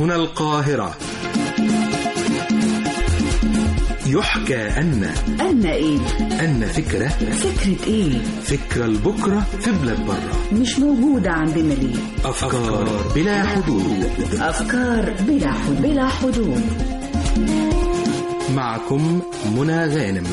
هنا القاهرة يحكى أن أن إيه؟ أن فكرة فكرة إيه؟ فكرة لبكرة في بلاد برة مش موجودة عندنا ليه؟ أفكار بلا حدود أفكار بلا حدود بلا حدود معكم منى غانم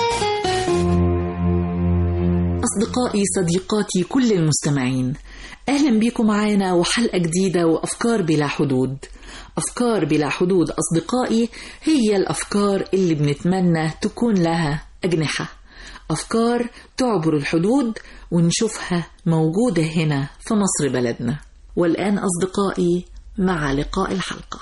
أصدقائي صديقاتي كل المستمعين أهلا بكم معانا وحلقة جديدة وأفكار بلا حدود أفكار بلا حدود أصدقائي هي الأفكار اللي بنتمنى تكون لها أجنحة أفكار تعبر الحدود ونشوفها موجودة هنا في مصر بلدنا والآن أصدقائي مع لقاء الحلقة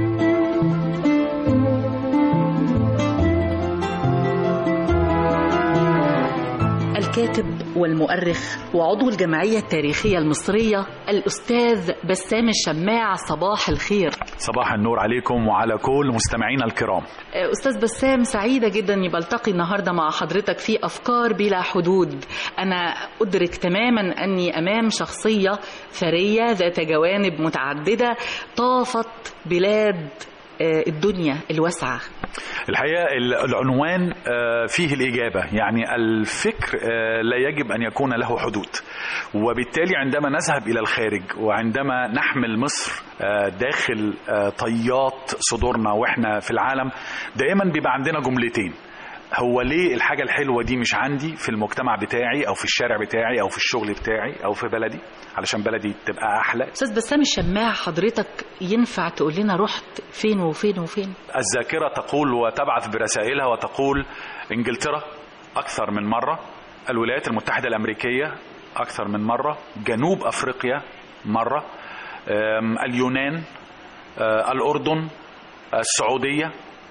الكاتب والمؤرخ وعضو الجمعية التاريخية المصرية الأستاذ بسام الشماع صباح الخير صباح النور عليكم وعلى كل مستمعينا الكرام أستاذ بسام سعيدة جدا إني بلتقي النهاردة مع حضرتك في أفكار بلا حدود أنا أدرك تماما أني أمام شخصية ثرية ذات جوانب متعددة طافت بلاد الدنيا الواسعة الحقيقة العنوان فيه الإجابة يعني الفكر لا يجب أن يكون له حدود وبالتالي عندما نذهب إلى الخارج وعندما نحمل مصر داخل طيات صدورنا وإحنا في العالم دائما بيبقى عندنا جملتين هو ليه الحاجة الحلوة دي مش عندي في المجتمع بتاعي أو في الشارع بتاعي أو في الشغل بتاعي أو في بلدي علشان بلدي تبقى أحلى أستاذ بسام الشماع حضرتك ينفع تقول لنا رحت فين وفين وفين الذاكرة تقول وتبعث برسائلها وتقول إنجلترا أكثر من مرة الولايات المتحدة الأمريكية أكثر من مرة جنوب أفريقيا مرة اليونان الأردن السعودية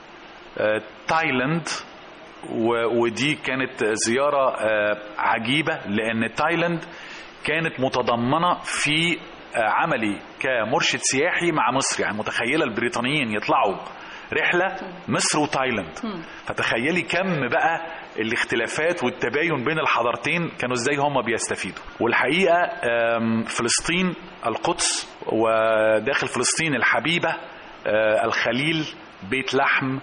تايلاند ودي كانت زيارة عجيبة لأن تايلاند كانت متضمنة في عملي كمرشد سياحي مع مصر يعني متخيلة البريطانيين يطلعوا رحلة مصر وتايلاند فتخيلي كم بقى الاختلافات والتباين بين الحضارتين كانوا ازاي هم بيستفيدوا والحقيقة فلسطين القدس وداخل فلسطين الحبيبة الخليل بيت لحم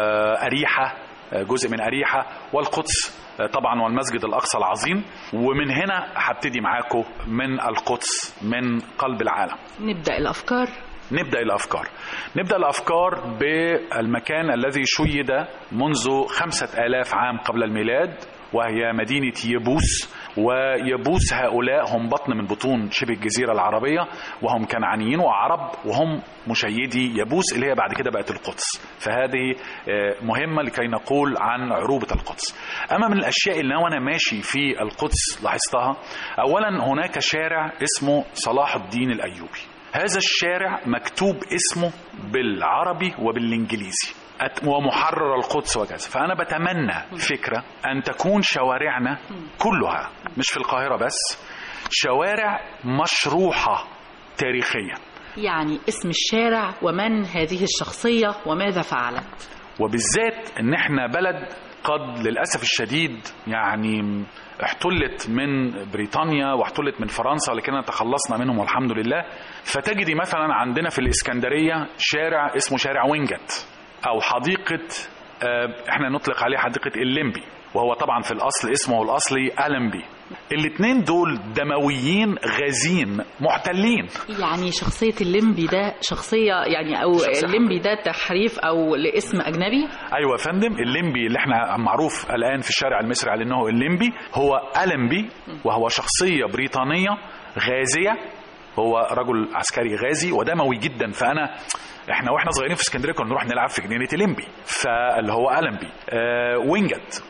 أريحة جزء من أريحة والقدس طبعا والمسجد الأقصى العظيم ومن هنا هبتدي معاكم من القدس من قلب العالم نبدأ الأفكار نبدأ الأفكار نبدأ الأفكار بالمكان الذي شيد منذ خمسة آلاف عام قبل الميلاد وهي مدينة يبوس ويبوس هؤلاء هم بطن من بطون شبه الجزيرة العربية وهم كنعانيين وعرب وهم مشيدي يبوس اللي هي بعد كده بقت القدس فهذه مهمة لكي نقول عن عروبة القدس أما من الأشياء اللي وأنا ماشي في القدس لاحظتها أولا هناك شارع اسمه صلاح الدين الأيوبي هذا الشارع مكتوب اسمه بالعربي وبالإنجليزي ومحرر القدس وكذا فأنا بتمنى فكرة أن تكون شوارعنا كلها مش في القاهرة بس شوارع مشروحة تاريخيا يعني اسم الشارع ومن هذه الشخصية وماذا فعلت وبالذات ان احنا بلد قد للأسف الشديد يعني احتلت من بريطانيا واحتلت من فرنسا لكننا تخلصنا منهم والحمد لله فتجدي مثلا عندنا في الإسكندرية شارع اسمه شارع وينجت أو حديقة احنا نطلق عليه حديقة الليمبي وهو طبعا في الأصل اسمه الأصلي ألمبي الاثنين دول دمويين غازين محتلين يعني شخصية الليمبي ده شخصية يعني أو شخصية الليمبي ده تحريف أو لاسم أجنبي ايوه يا فندم الليمبي اللي احنا معروف الان في الشارع المصري على انه الليمبي هو ألمبي وهو شخصيه بريطانيه غازيه هو رجل عسكري غازي ودموي جدا فانا احنا واحنا صغيرين في اسكندريه كنا نروح نلعب في جنينه الليمبي فاللي هو ألمبي آه وينجت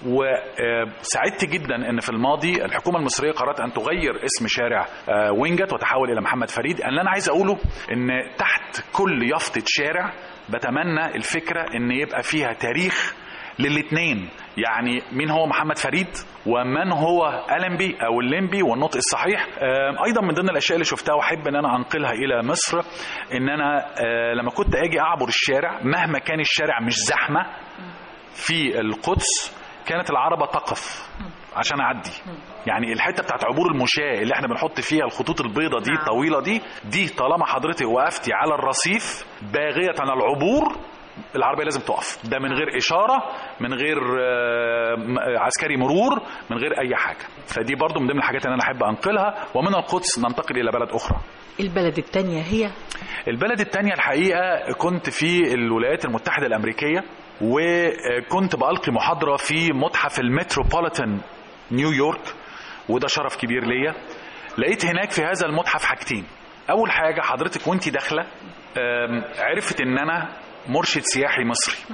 وسعدت جدا ان في الماضي الحكومه المصريه قررت ان تغير اسم شارع آه وينجت وتحول الى محمد فريد اللي انا عايز اقوله ان تحت كل يافطه شارع بتمنى الفكره ان يبقى فيها تاريخ للاثنين يعني مين هو محمد فريد ومن هو ألمبي أو الليمبي والنطق الصحيح أيضا من ضمن الأشياء اللي شفتها وأحب أن أنا أنقلها إلى مصر أن أنا لما كنت أجي أعبر الشارع مهما كان الشارع مش زحمة في القدس كانت العربة تقف عشان اعدي يعني الحته بتاعت عبور المشاة اللي احنا بنحط فيها الخطوط البيضة دي نعم. الطويله دي دي طالما حضرتك وقفتي على الرصيف باغيه العبور العربيه لازم تقف ده من غير اشاره من غير آه، م- آه، عسكري مرور من غير اي حاجه فدي برضو من ضمن الحاجات اللي انا احب انقلها ومن القدس ننتقل الى بلد اخرى البلد التانية هي البلد التانية الحقيقة كنت في الولايات المتحدة الأمريكية وكنت بألقي محاضرة في متحف المتروبوليتان نيويورك وده شرف كبير ليا لقيت هناك في هذا المتحف حاجتين أول حاجة حضرتك وانت داخلة آم، عرفت إن أنا مرشد سياحي مصري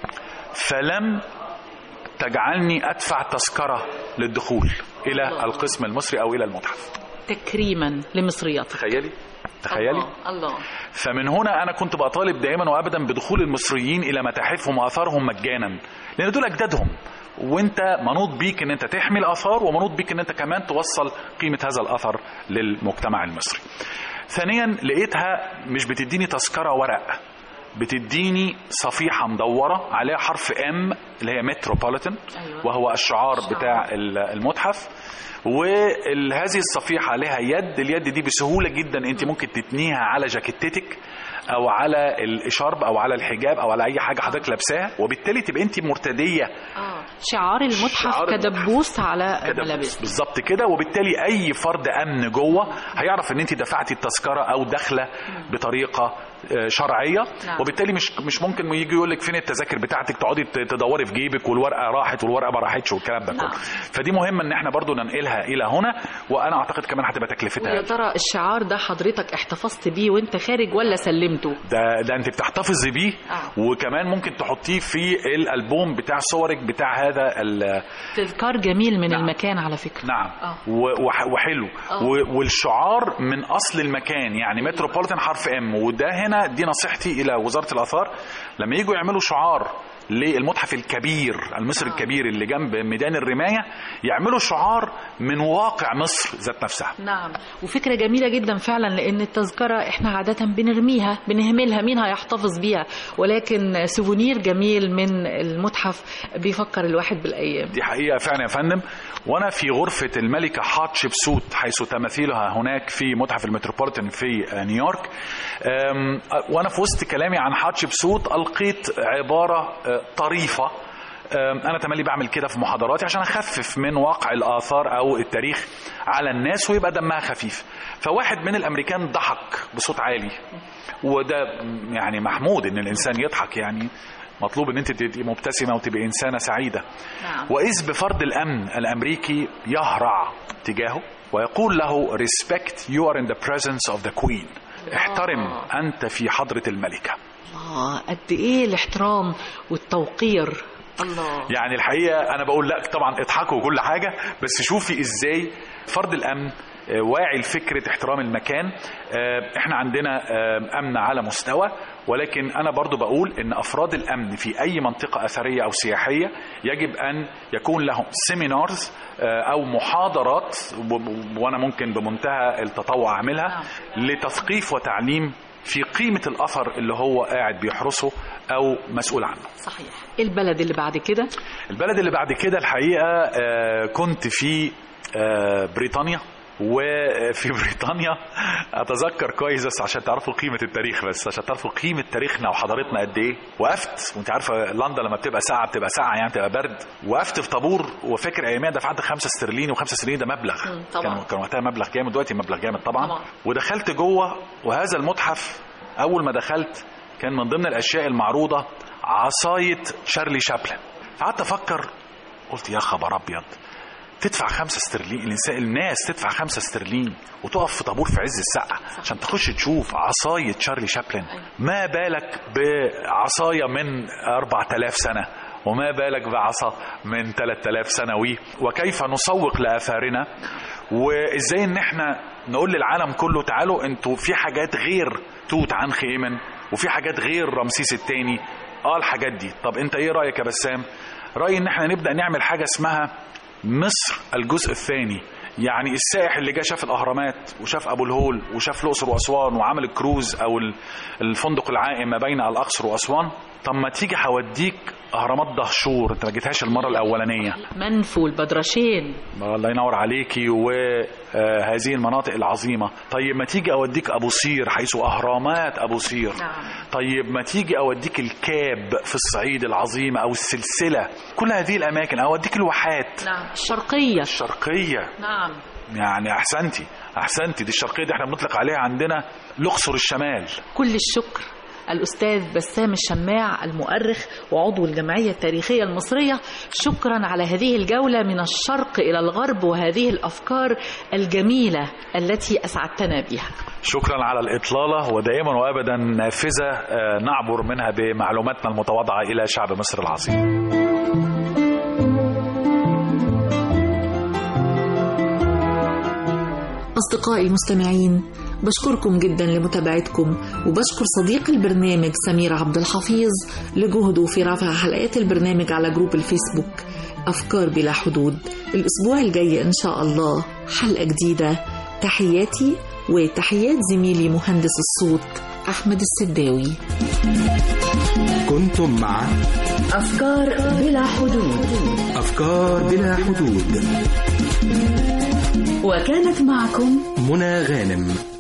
فلم تجعلني أدفع تذكرة للدخول إلى القسم المصري أو إلى المتحف تكريما لمصرياتك تخيلي تخيلي الله, الله. فمن هنا انا كنت بطالب دائما وابدا بدخول المصريين الى متاحفهم واثارهم مجانا لان دول اجدادهم وانت منوط بيك ان انت تحمي الاثار ومنوط بيك ان انت كمان توصل قيمه هذا الاثر للمجتمع المصري ثانيا لقيتها مش بتديني تذكره ورق بتديني صفيحه مدوره عليها حرف ام اللي هي متروبوليتان أيوة. وهو الشعار بتاع ال- المتحف وهذه الصفيحه لها يد اليد دي بسهوله جدا انت ممكن تتنيها على جاكيتتك او على الاشارب او على الحجاب او على اي حاجه حضرتك لابساها وبالتالي تبقى انت مرتديه آه. شعار المتحف شعار المتحف. كدبوس على كده الملابس بالظبط كده وبالتالي اي فرد امن جوه هيعرف ان انت دفعتي التذكره او داخله بطريقه آه، شرعيه نعم. وبالتالي مش مش ممكن يجي يقول لك فين التذاكر بتاعتك تقعدي ت- تدوري في جيبك والورقه راحت والورقه ما راحتش والكلام ده كله نعم. فدي مهمه ان احنا برضو ننقلها الى هنا وانا اعتقد كمان هتبقى تكلفتها ويا ترى الشعار ده حضرتك احتفظت بيه وانت خارج ولا سلمته ده ده انت بتحتفظي بيه آه. وكمان ممكن تحطيه في الالبوم بتاع صورك بتاع هذا ال- تذكار جميل من نعم. المكان على فكرة نعم آه. و- وح- وحلو آه. و- والشعار من اصل المكان يعني متروبوليتان حرف ام وده هنا دي نصيحتي الى وزاره الاثار لما يجوا يعملوا شعار للمتحف الكبير المصري آه. الكبير اللي جنب ميدان الرمايه يعملوا شعار من واقع مصر ذات نفسها نعم وفكرة جميلة جدا فعلا لأن التذكرة احنا عادة بنرميها بنهملها مين هيحتفظ بيها ولكن سوفونير جميل من المتحف بيفكر الواحد بالأيام دي حقيقة فعلا يا فندم وأنا في غرفة الملكة حتشبسوت حيث تماثيلها هناك في متحف المتروبوليتان في نيويورك أم، وأنا في وسط كلامي عن حتشبسوت ألقيت عبارة أه، طريفة أم، أنا تملي بعمل كده في محاضراتي عشان أخفف من واقع الآثار أو التاريخ على الناس ويبقى دمها خفيف فواحد من الأمريكان ضحك بصوت عالي وده يعني محمود إن الإنسان يضحك يعني مطلوب ان انت تبقي مبتسمه وتبقي انسانه سعيده نعم. واذ بفرد الامن الامريكي يهرع تجاهه ويقول له respect you are in the presence of the queen احترم انت في حضره الملكه الله قد ايه الاحترام والتوقير الله يعني الحقيقه انا بقول لا طبعا اضحكوا وكل حاجه بس شوفي ازاي فرد الامن آه، واعي لفكره احترام المكان آه، احنا عندنا آه، امن على مستوى ولكن انا برضو بقول ان افراد الامن في اي منطقه اثريه او سياحيه يجب ان يكون لهم سيمينارز او محاضرات و- وانا ممكن بمنتهى التطوع اعملها لتثقيف وتعليم في قيمه الاثر اللي هو قاعد بيحرسه او مسؤول عنه صحيح البلد اللي بعد كده البلد اللي بعد كده الحقيقه آه، كنت في آه، بريطانيا وفي بريطانيا اتذكر كويس بس عشان تعرفوا قيمه التاريخ بس عشان تعرفوا قيمه تاريخنا وحضارتنا قد ايه وقفت وانت عارفه لندن لما بتبقى ساعه بتبقى ساعه يعني بتبقى برد وقفت في طابور وفاكر اياميها دفعت خمسة استرليني وخمسة استرليني ده مبلغ مم، طبعاً. كان كان وقتها مبلغ جامد دلوقتي مبلغ جامد طبعا, طبعاً. ودخلت جوه وهذا المتحف اول ما دخلت كان من ضمن الاشياء المعروضه عصايه شارلي شابلن فقعدت افكر قلت يا خبر ابيض تدفع خمسة استرلين الإنسان الناس تدفع خمسة استرلين وتقف في طابور في عز السقعة عشان تخش تشوف عصاية شارلي شابلن ما بالك بعصاية من 4000 سنة وما بالك بعصا من 3000 سنوي وكيف نسوق لآثارنا وإزاي إن إحنا نقول للعالم كله تعالوا أنتوا في حاجات غير توت عنخ آمن وفي حاجات غير رمسيس الثاني اه الحاجات دي طب انت ايه رايك يا بسام رايي ان احنا نبدا نعمل حاجه اسمها مصر الجزء الثاني يعني السائح اللي جه شاف الاهرامات وشاف ابو الهول وشاف الاقصر واسوان وعمل الكروز او ال- الفندق العائم ما بين الاقصر واسوان طب ما تيجي هوديك اهرامات دهشور انت ما جيتهاش المره الاولانيه منف والبدرشين الله ينور عليكي وهذه المناطق العظيمه طيب ما تيجي اوديك ابو سير حيث اهرامات ابو سير نعم. طيب ما تيجي اوديك الكاب في الصعيد العظيمه او السلسله كل هذه الاماكن اوديك الواحات نعم الشرقية الشرقيه نعم يعني احسنتي احسنتي دي الشرقيه دي احنا بنطلق عليها عندنا الاقصر الشمال كل الشكر الأستاذ بسام الشماع المؤرخ وعضو الجمعية التاريخية المصرية شكرا على هذه الجولة من الشرق إلى الغرب وهذه الأفكار الجميلة التي أسعدتنا بها شكرا على الإطلالة ودائما وأبدا نافذة آه، نعبر منها بمعلوماتنا المتواضعة إلى شعب مصر العظيم أصدقائي المستمعين بشكركم جدا لمتابعتكم وبشكر صديق البرنامج سمير عبد الحفيظ لجهده في رفع حلقات البرنامج على جروب الفيسبوك أفكار بلا حدود الأسبوع الجاي إن شاء الله حلقة جديدة تحياتي وتحيات زميلي مهندس الصوت أحمد السداوي كنتم مع أفكار بلا حدود أفكار بلا حدود وكانت معكم منى غانم